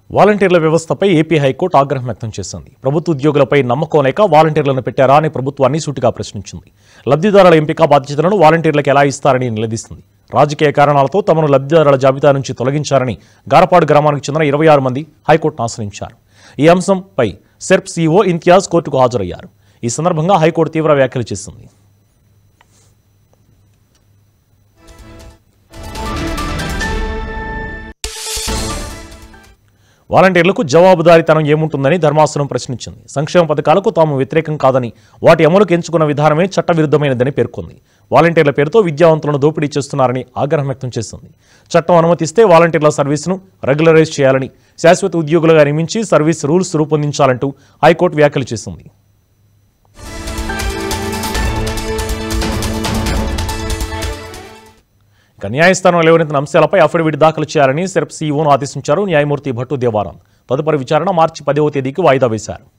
వాలంటీర్ల వ్యవస్థపై AP high court ఆగ్రహం వ్యక్తం చేసింది ప్రభుత్వ ఉద్యోగులపై నమ్మకం లేక వాలంటీర్లను పెట్టారా అని ప్రభుత్వాన్ని సూటిగా ప్రశ్నించింది లబ్ధిదారుల ఎంపిక బాధ్యతలను వాలంటీర్లకు ఎలా ఇస్తారని నిలదీస్తుంది రాజకీయ కారణాలతో తమను లబ్ధిదారుల జాబితా నుంచి తొలగించారని గారపాడు గ్రామానికి చెందిన ఇరవై ఆరు మంది హైకోర్టును ఆశ్రయించారు ఈ అంశంపై సెర్ప్ సీఈఓ ఇంతియాజ్ కోర్టుకు హాజరయ్యారు ఈ సందర్భంగా హైకోర్టు తీవ్ర వ్యాఖ్యలు చేసింది వాలంటీర్లకు జవాబుదారీతనం ఏముంటుందని ధర్మాసనం ప్రశ్నించింది సంక్షేమ పథకాలకు తాము వ్యతిరేకం కాదని వాటి అమలుకు ఎంచుకున్న విధానమే చట్టవిరుద్ధమైనదని పేర్కొంది వాలంటీర్ల పేరుతో విద్యావంతులను దోపిడీ చేస్తున్నారని ఆగ్రహం వ్యక్తం చేసింది చట్టం అనుమతిస్తే వాలంటీర్ల సర్వీసును రెగ్యులరైజ్ చేయాలని శాశ్వత ఉద్యోగులుగా నియమించి సర్వీస్ రూల్స్ రూపొందించాలంటూ హైకోర్టు వ్యాఖ్యలు చేసింది ఇక న్యాయస్థానం లేవనెత్తిన అంశాలపై అఫిడవిట్ దాఖలు చేయాలని సెర్ప్ సీఈఓను ఆదేశించారు న్యాయమూర్తి భట్టు దేవానంద్ తదుపరి విచారణ మార్చి పదవ తేదీకి వాయిదా వేశారు